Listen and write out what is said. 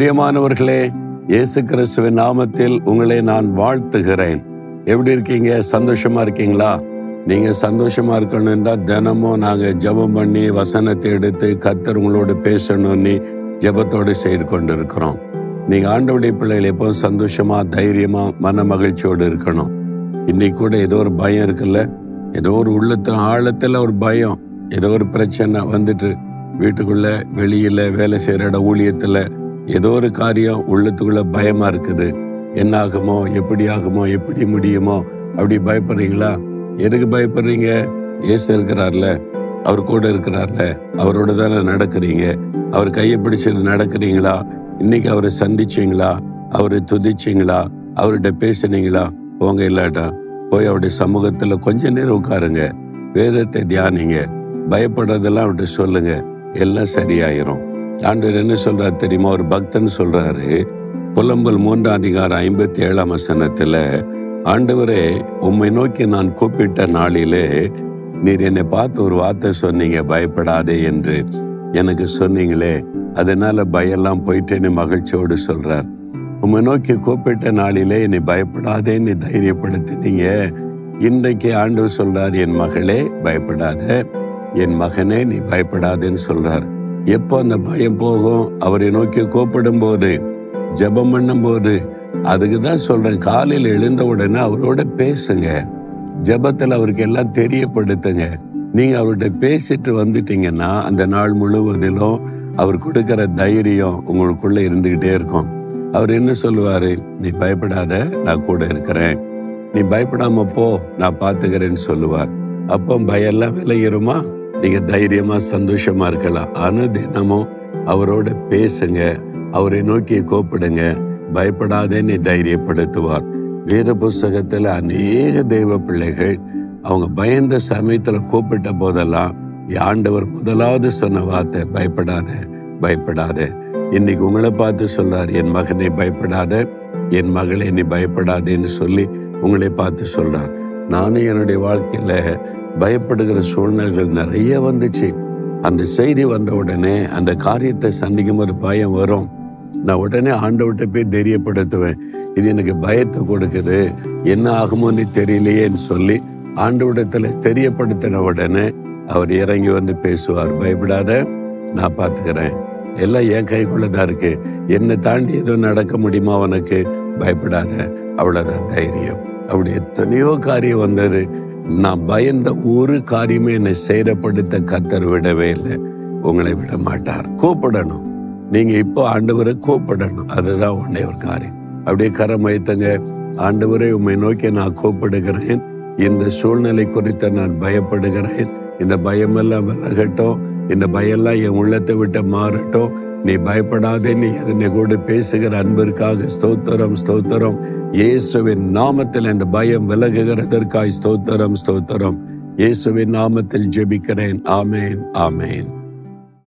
பிரியமானவர்களே இயேசு கிறிஸ்துவின் நாமத்தில் உங்களை நான் வாழ்த்துகிறேன் எப்படி இருக்கீங்க சந்தோஷமா இருக்கீங்களா நீங்க சந்தோஷமா இருக்கணும் தான் தினமும் நாங்க ஜெபம் பண்ணி வசனத்தை எடுத்து கத்தர் உங்களோட பேசணும்னு ஜெபத்தோடு செய்து கொண்டு இருக்கிறோம் நீங்க ஆண்டவுடைய பிள்ளைகள் எப்பவும் சந்தோஷமா தைரியமா மன மகிழ்ச்சியோடு இருக்கணும் இன்னைக்கு கூட ஏதோ ஒரு பயம் இருக்குல்ல ஏதோ ஒரு உள்ளத்து ஆழத்துல ஒரு பயம் ஏதோ ஒரு பிரச்சனை வந்துட்டு வீட்டுக்குள்ள வெளியில வேலை செய்யற இட ஊழியத்துல ஏதோ ஒரு காரியம் உள்ளத்துக்குள்ள பயமா இருக்குது என்ன ஆகுமோ எப்படி ஆகுமோ எப்படி முடியுமோ அப்படி பயப்படுறீங்களா எதுக்கு பயப்படுறீங்க ஏசு இருக்கிறார்ல அவர் கூட இருக்கிறார்ல அவரோட தானே நடக்கிறீங்க அவர் கையை பிடிச்சு நடக்கிறீங்களா இன்னைக்கு அவரை சந்திச்சீங்களா அவரை துதிச்சீங்களா அவர்கிட்ட பேசுனீங்களா போங்க இல்லாட்டா போய் அவருடைய சமூகத்துல கொஞ்ச நேரம் உட்காருங்க வேதத்தை தியானிங்க பயப்படுறதெல்லாம் அவர்கிட்ட சொல்லுங்க எல்லாம் சரியாயிரும் ஆண்டவர் என்ன சொல்றாரு தெரியுமா ஒரு பக்தன் சொல்றாரு புலம்பல் மூன்றாம் அதிகாரம் ஐம்பத்தி ஏழாம் வசனத்துல ஆண்டவரே உம்மை நோக்கி நான் கூப்பிட்ட நாளிலே நீர் என்னை பார்த்து ஒரு வார்த்தை சொன்னீங்க பயப்படாதே என்று எனக்கு சொன்னீங்களே அதனால பயம்லாம் போயிட்டேன்னு மகிழ்ச்சியோடு சொல்றார் உம்மை நோக்கி கூப்பிட்ட நாளிலே என்னை பயப்படாதேன்னு தைரியப்படுத்தினீங்க இன்றைக்கு ஆண்டவர் சொல்றார் என் மகளே பயப்படாத என் மகனே நீ பயப்படாதேன்னு சொல்றார் எப்போ அந்த பயம் போகும் அவரை நோக்கி கூப்பிடும் போது ஜெபம் பண்ணும் போது அதுக்கு தான் சொல்றேன் காலையில் எழுந்த உடனே அவரோட பேசுங்க ஜெபத்தில் அவருக்கு எல்லாம் தெரியப்படுத்துங்க நீங்க அவர்கிட்ட பேசிட்டு வந்துட்டீங்கன்னா அந்த நாள் முழுவதிலும் அவர் கொடுக்கிற தைரியம் உங்களுக்குள்ள இருந்துகிட்டே இருக்கும் அவர் என்ன சொல்லுவாரு நீ பயப்படாத நான் கூட இருக்கிறேன் நீ பயப்படாம போ நான் பாத்துக்கிறேன்னு சொல்லுவார் அப்போ பயம்லாம் விளையிருமா நீங்க தைரியமா சந்தோஷமா இருக்கலாம் ஆனா தினமும் அவரோட பேசுங்க அவரை நோக்கி கூப்பிடுங்க பயப்படாதேன்னு தைரியப்படுத்துவார் வேத புஸ்தகத்துல அநேக தெய்வ பிள்ளைகள் அவங்க பயந்த சமயத்துல கூப்பிட்ட போதெல்லாம் ஆண்டவர் முதலாவது சொன்ன வார்த்தை பயப்படாத பயப்படாத இன்னைக்கு உங்களை பார்த்து சொல்றார் என் மகனை பயப்படாத என் மகளை நீ பயப்படாதேன்னு சொல்லி உங்களை பார்த்து சொல்றார் நானும் என்னுடைய வாழ்க்கையில பயப்படுகிற சூழ்நிலைகள் நிறைய வந்துச்சு அந்த செய்தி வந்த உடனே அந்த காரியத்தை சந்திக்கும் ஒரு பயம் வரும் நான் உடனே ஆண்டவர்கிட்ட போய் தெரியப்படுத்துவேன் இது எனக்கு பயத்தை கொடுக்குது என்ன ஆகுமோன்னு தெரியலையேன்னு சொல்லி ஆண்டவரிடத்துல தெரியப்படுத்தின உடனே அவர் இறங்கி வந்து பேசுவார் பயப்படாத நான் பார்த்துக்கிறேன் எல்லாம் என் கைக்குள்ளதான் இருக்கு என்னை தாண்டி எதுவும் நடக்க முடியுமா உனக்கு பயப்படாத அவ்வளவுதான் தைரியம் அப்படி எத்தனையோ காரியம் வந்தது நான் பயந்த ஒரு காரியமே என்னை சேரப்படுத்த கத்தர் விடவே இல்லை உங்களை விட மாட்டார் கூப்பிடணும் நீங்க இப்போ ஆண்டவரை கூப்பிடணும் அதுதான் உன்னை ஒரு காரியம் அப்படியே கரம் வைத்தங்க ஆண்டவரை உண்மை நோக்கி நான் கூப்பிடுகிறேன் இந்த சூழ்நிலை குறித்து நான் பயப்படுகிறேன் இந்த பயமெல்லாம் விலகட்டும் இந்த பயம்லாம் என் உள்ளத்தை விட்டு மாறட்டும் நீ பயப்படாதே நீ என்னை கூட பேசுகிற அன்பிற்காக ஸ்தோத்திரம் ஸ்தோத்திரம் இயேசுவின் நாமத்தில் இந்த பயம் விலகுகிறதற்காய் ஸ்தோத்திரம் ஸ்தோத்திரம் இயேசுவின் நாமத்தில் ஜெபிக்கிறேன் ஆமேன் ஆமேன்